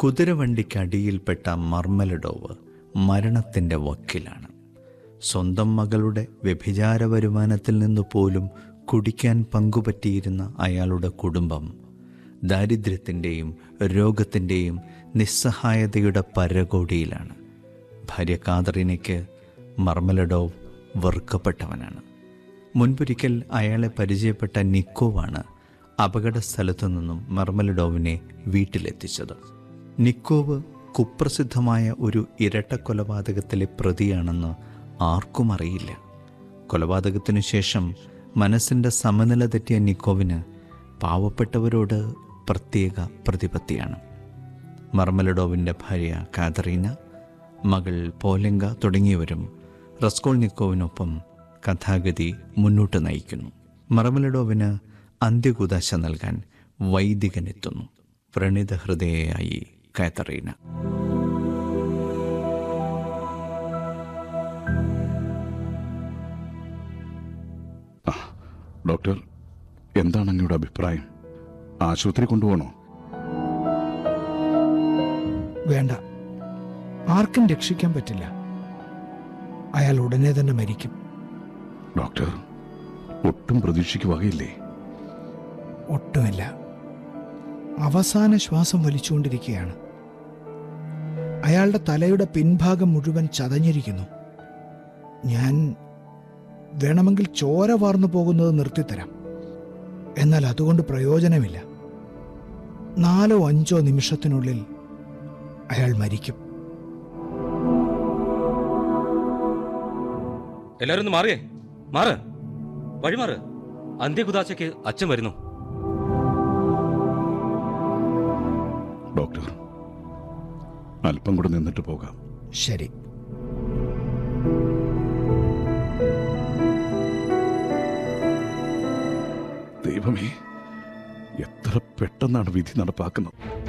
കുതിരവണ്ടിക്കടിയിൽപ്പെട്ട Marmeladov മരണത്തിൻ്റെ വക്കിലാണ് സ്വന്തം മകളുടെ വ്യഭിചാര വരുമാനത്തിൽ നിന്ന് പോലും കുടിക്കാൻ പങ്കുപറ്റിയിരുന്ന അയാളുടെ കുടുംബം ദാരിദ്ര്യത്തിൻ്റെയും രോഗത്തിൻ്റെയും നിസ്സഹായതയുടെ പരകോടിയിലാണ് ഭാര്യ കാതറിനയ്ക്ക് മർമലഡോവ് വെറുക്കപ്പെട്ടവനാണ് മുൻപൊരിക്കൽ അയാളെ പരിചയപ്പെട്ട നിക്കോവാണ് അപകട സ്ഥലത്തു നിന്നും മർമലഡോവിനെ വീട്ടിലെത്തിച്ചത് നിക്കോവ് കുപ്രസിദ്ധമായ ഒരു ഇരട്ട കൊലപാതകത്തിലെ പ്രതിയാണെന്ന് ആർക്കും അറിയില്ല കൊലപാതകത്തിനു ശേഷം മനസ്സിൻ്റെ സമനില തെറ്റിയ നിക്കോവിന് പാവപ്പെട്ടവരോട് പ്രത്യേക പ്രതിപത്തിയാണ് മർമലഡോവിൻ്റെ ഭാര്യ കാതറീന മകൾ പോലെങ്ക തുടങ്ങിയവരും റസ്കോൾനിക്കോവിനൊപ്പം കഥാഗതി മുന്നോട്ട് നയിക്കുന്നു മർമലഡോവിന് അന്ത്യകുദാശ നൽകാൻ വൈദികനെത്തുന്നു വ്രണിത ഹൃദയയായി കാതറീന ഡോക്ടർ എന്താണ് അങ്ങയുടെ അഭിപ്രായം ആശുപത്രി കൊണ്ടുപോകണോ വേണ്ട ആർക്കും രക്ഷിക്കാൻ പറ്റില്ല അയാൾ ഉടനെ തന്നെ മരിക്കും ഡോക്ടർ ഒട്ടും പ്രതീക്ഷയ്ക്ക് വകയില്ലേ ഒട്ടുമില്ല അവസാന ശ്വാസം വലിച്ചുകൊണ്ടിരിക്കുകയാണ് അയാളുടെ തലയുടെ പിൻഭാഗം മുഴുവൻ ചതഞ്ഞിരിക്കുന്നു ഞാൻ വേണമെങ്കിൽ ചോര വാർന്നു പോകുന്നത് നിർത്തിത്തരാം എന്നാൽ അതുകൊണ്ട് പ്രയോജനമില്ല നാലോ അഞ്ചോ നിമിഷത്തിനുള്ളിൽ അയാൾ മരിക്കും എല്ലാരും ഒന്ന് മാറിയേ മാറ് വഴി മാറ് അന്ത്യകുദാശയ്ക്ക് അച്ഛൻ വരുന്നു ഡോക്ടർ അല്പം കൂടെ നിന്നിട്ട് പോകാം ശരി ദൈവമേ എത്ര പെട്ടെന്നാണ് വിധി നടപ്പാക്കുന്നത്